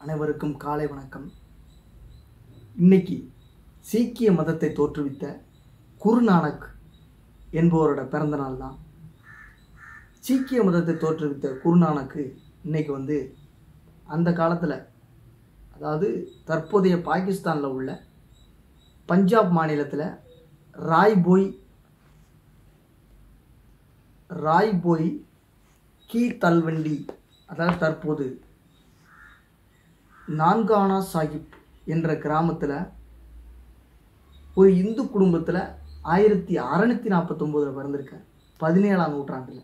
அனைவருக்கும் காலை வணக்கம் இன்னைக்கு சீக்கிய மதத்தை தோற்றுவித்த குருநானக் என்பவரோட பிறந்த நாள் தான் சீக்கிய மதத்தை தோற்றுவித்த குருநானக்கு இன்னைக்கு வந்து அந்த காலத்தில் அதாவது தற்போதைய பாகிஸ்தானில் உள்ள பஞ்சாப் மாநிலத்தில் ராய்போய் ராய்போய் கீ தல்வண்டி அதாவது தற்போது நான்கானா சாஹிப் என்ற கிராமத்தில் ஒரு இந்து குடும்பத்தில் ஆயிரத்தி அறநூற்றி நாற்பத்தொம்போதில் பிறந்திருக்கார் பதினேழாம் நூற்றாண்டில்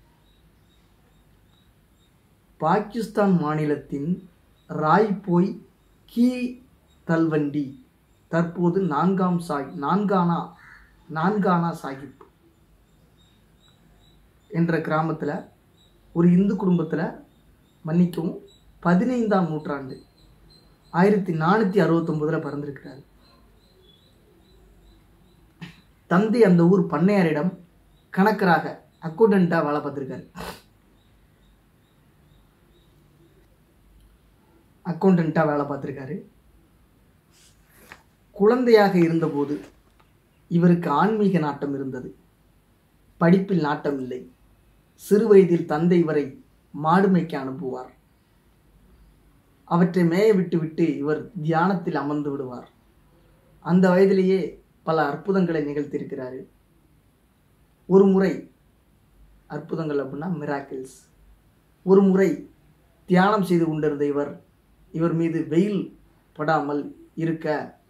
பாகிஸ்தான் மாநிலத்தின் ராய்போய் கீ தல்வண்டி தற்போது நான்காம் சாய் நான்கானா நான்கானா சாஹிப் என்ற கிராமத்தில் ஒரு இந்து குடும்பத்தில் மன்னிக்கவும் பதினைந்தாம் நூற்றாண்டு ஆயிரத்தி நானூற்றி அறுபத்தொம்போதில் பிறந்திருக்கிறார் தந்தை அந்த ஊர் பண்ணையாரிடம் கணக்கராக அக்கௌண்டண்ட்டாக வேலை பார்த்துருக்காரு அக்கௌண்டண்ட்டாக வேலை பார்த்துருக்காரு குழந்தையாக இருந்தபோது இவருக்கு ஆன்மீக நாட்டம் இருந்தது படிப்பில் நாட்டம் இல்லை சிறு வயதில் தந்தை இவரை மாடு மேய்க்க அனுப்புவார் அவற்றை மேய விட்டு விட்டு இவர் தியானத்தில் அமர்ந்து விடுவார் அந்த வயதிலேயே பல அற்புதங்களை நிகழ்த்தியிருக்கிறாரு ஒரு முறை அற்புதங்கள் அப்படின்னா மிராக்கிள்ஸ் ஒரு முறை தியானம் செய்து கொண்டிருந்த இவர் இவர் மீது வெயில் படாமல் இருக்க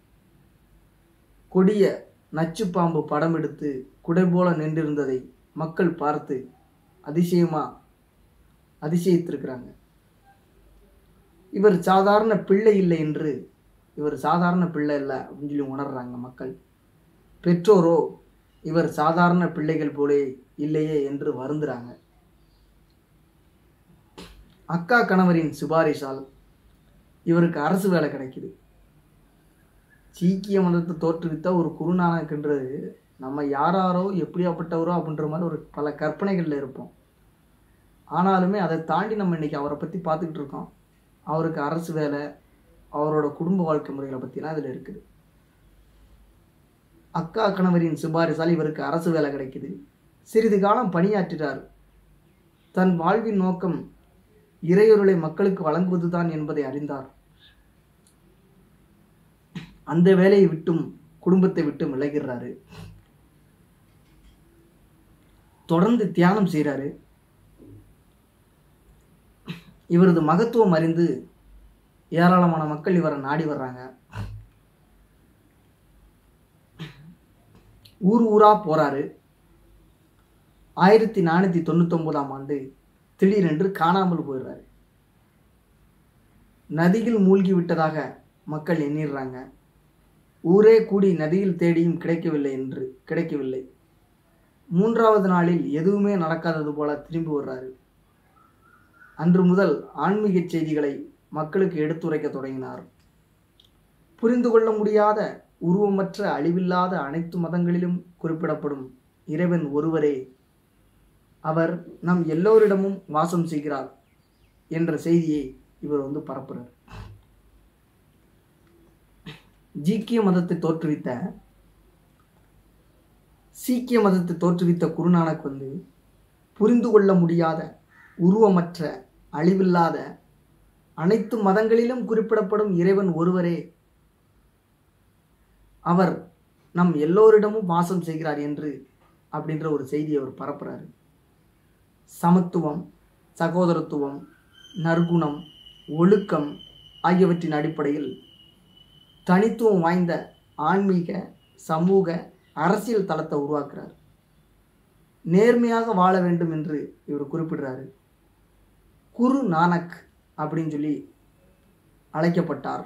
கொடிய நச்சுப்பாம்பு படம் எடுத்து குடை போல நின்றிருந்ததை மக்கள் பார்த்து அதிசயமா அதிசயித்திருக்கிறாங்க இவர் சாதாரண பிள்ளை இல்லை என்று இவர் சாதாரண பிள்ளை இல்லை அப்படின்னு சொல்லி உணர்றாங்க மக்கள் பெற்றோரோ இவர் சாதாரண பிள்ளைகள் போலே இல்லையே என்று வருந்துறாங்க அக்கா கணவரின் சிபாரிசால் இவருக்கு அரசு வேலை கிடைக்குது சீக்கிய மதத்தை தோற்றுவித்த ஒரு குருநானக்ன்றது நம்ம யாராரோ எப்படியாப்பட்டவரோ அப்படின்ற மாதிரி ஒரு பல கற்பனைகளில் இருப்போம் ஆனாலுமே அதை தாண்டி நம்ம இன்னைக்கு அவரை பற்றி பார்த்துக்கிட்டு இருக்கோம் அவருக்கு அரசு வேலை அவரோட குடும்ப வாழ்க்கை முறைகளை பற்றிலாம் இதில் இருக்குது அக்கா கணவரின் சிபாரிசால் இவருக்கு அரசு வேலை கிடைக்குது சிறிது காலம் பணியாற்றினார் தன் வாழ்வின் நோக்கம் இறையொருளை மக்களுக்கு வழங்குவதுதான் என்பதை அறிந்தார் அந்த வேலையை விட்டும் குடும்பத்தை விட்டும் விலகிறாரு தொடர்ந்து தியானம் செய்கிறாரு இவரது மகத்துவம் அறிந்து ஏராளமான மக்கள் இவரை நாடி வர்றாங்க ஊர் ஊரா போறாரு ஆயிரத்தி நானூற்றி தொண்ணூத்தொன்பதாம் ஆண்டு திடீரென்று காணாமல் போயிடுறாரு நதியில் மூழ்கி விட்டதாக மக்கள் எண்ணிடுறாங்க ஊரே கூடி நதியில் தேடியும் கிடைக்கவில்லை என்று கிடைக்கவில்லை மூன்றாவது நாளில் எதுவுமே நடக்காதது போல திரும்பி வர்றாரு அன்று முதல் ஆன்மீக செய்திகளை மக்களுக்கு எடுத்துரைக்க தொடங்கினார் புரிந்து கொள்ள முடியாத உருவமற்ற அழிவில்லாத அனைத்து மதங்களிலும் குறிப்பிடப்படும் இறைவன் ஒருவரே அவர் நம் எல்லோரிடமும் வாசம் செய்கிறார் என்ற செய்தியை இவர் வந்து பரப்புறார் ஜீக்கிய மதத்தை தோற்றுவித்த சீக்கிய மதத்தை தோற்றுவித்த குருநானக் வந்து புரிந்து கொள்ள முடியாத உருவமற்ற அழிவில்லாத அனைத்து மதங்களிலும் குறிப்பிடப்படும் இறைவன் ஒருவரே அவர் நம் எல்லோரிடமும் வாசம் செய்கிறார் என்று அப்படின்ற ஒரு செய்தியை அவர் பரப்புறாரு சமத்துவம் சகோதரத்துவம் நற்குணம் ஒழுக்கம் ஆகியவற்றின் அடிப்படையில் தனித்துவம் வாய்ந்த ஆன்மீக சமூக அரசியல் தளத்தை உருவாக்குறார் நேர்மையாக வாழ வேண்டும் என்று இவர் குறிப்பிடுறாரு குரு நானக் அப்படின்னு சொல்லி அழைக்கப்பட்டார்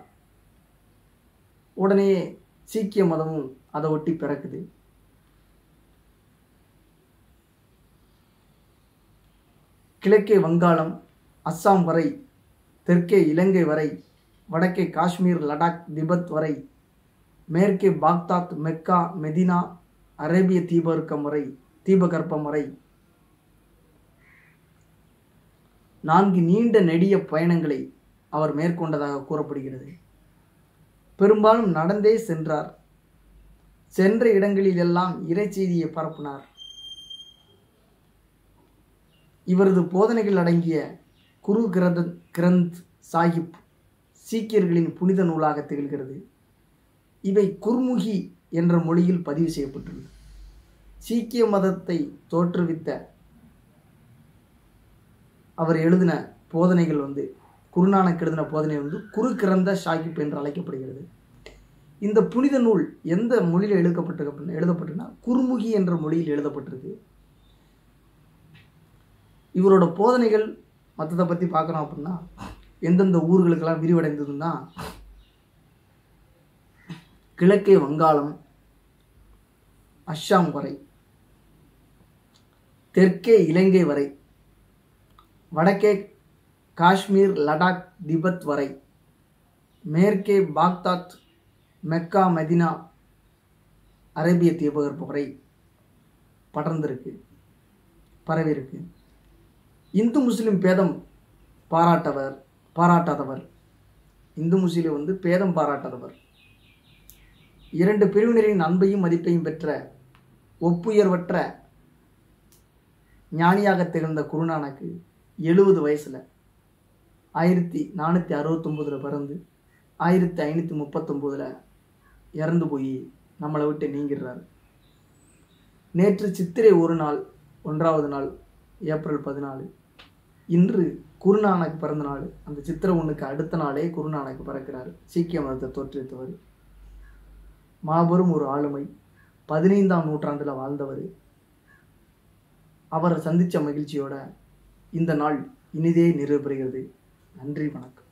உடனே சீக்கிய மதமும் அதை ஒட்டி பிறக்குது கிழக்கே வங்காளம் அஸ்ஸாம் வரை தெற்கே இலங்கை வரை வடக்கே காஷ்மீர் லடாக் திபெத் வரை மேற்கே பாக்தாத் மெக்கா மெதினா அரேபிய தீபகற்பம் வரை தீபகற்பம் வரை நான்கு நீண்ட நெடிய பயணங்களை அவர் மேற்கொண்டதாக கூறப்படுகிறது பெரும்பாலும் நடந்தே சென்றார் சென்ற இடங்களிலெல்லாம் இறைச்செய்தியை பரப்பினார் இவரது போதனைகள் அடங்கிய குரு கிரந்த கிரந்த் சாஹிப் சீக்கியர்களின் புனித நூலாக திகழ்கிறது இவை குர்முகி என்ற மொழியில் பதிவு செய்யப்பட்டுள்ளது சீக்கிய மதத்தை தோற்றுவித்த அவர் எழுதின போதனைகள் வந்து குருநானக் எழுதின போதனை வந்து குரு கிரந்த சாஹிப் என்று அழைக்கப்படுகிறது இந்த புனித நூல் எந்த மொழியில் எழுதப்பட்டிருக்கு அப்படின்னா எழுதப்பட்டிருக்குன்னா குர்முகி என்ற மொழியில் எழுதப்பட்டிருக்கு இவரோட போதனைகள் மற்றதை பற்றி பார்க்குறோம் அப்படின்னா எந்தெந்த ஊர்களுக்கெல்லாம் விரிவடைந்ததுன்னா கிழக்கே வங்காளம் அஸ்ஸாம் வரை தெற்கே இலங்கை வரை வடக்கே காஷ்மீர் லடாக் திபெத் வரை மேற்கே பாக்தாத் மெக்கா மதினா அரேபிய தீபகற்பு வரை படர்ந்திருக்கு பரவியிருக்கு இந்து முஸ்லிம் பேதம் பாராட்டவர் பாராட்டாதவர் இந்து முஸ்லிம் வந்து பேதம் பாராட்டாதவர் இரண்டு பிரிவினரின் அன்பையும் மதிப்பையும் பெற்ற ஒப்புயர்வற்ற ஞானியாக திகழ்ந்த குருநானக்கு எழுபது வயசில் ஆயிரத்தி நானூற்றி அறுபத்தொம்போதில் பிறந்து ஆயிரத்தி ஐநூற்றி முப்பத்தொம்போதில் இறந்து போய் நம்மளை விட்டு நீங்கிடுறாரு நேற்று சித்திரை ஒரு நாள் ஒன்றாவது நாள் ஏப்ரல் பதினாலு இன்று குருநானக் பிறந்த நாள் அந்த சித்திரை ஒன்றுக்கு அடுத்த நாளே குருநானக் பிறக்கிறார் சீக்கிய மதத்தை தோற்றுவித்தவர் மாபெரும் ஒரு ஆளுமை பதினைந்தாம் நூற்றாண்டில் வாழ்ந்தவர் அவரை சந்தித்த மகிழ்ச்சியோட இந்த நாள் இனிதே நிறைவு பெறுகிறது நன்றி வணக்கம்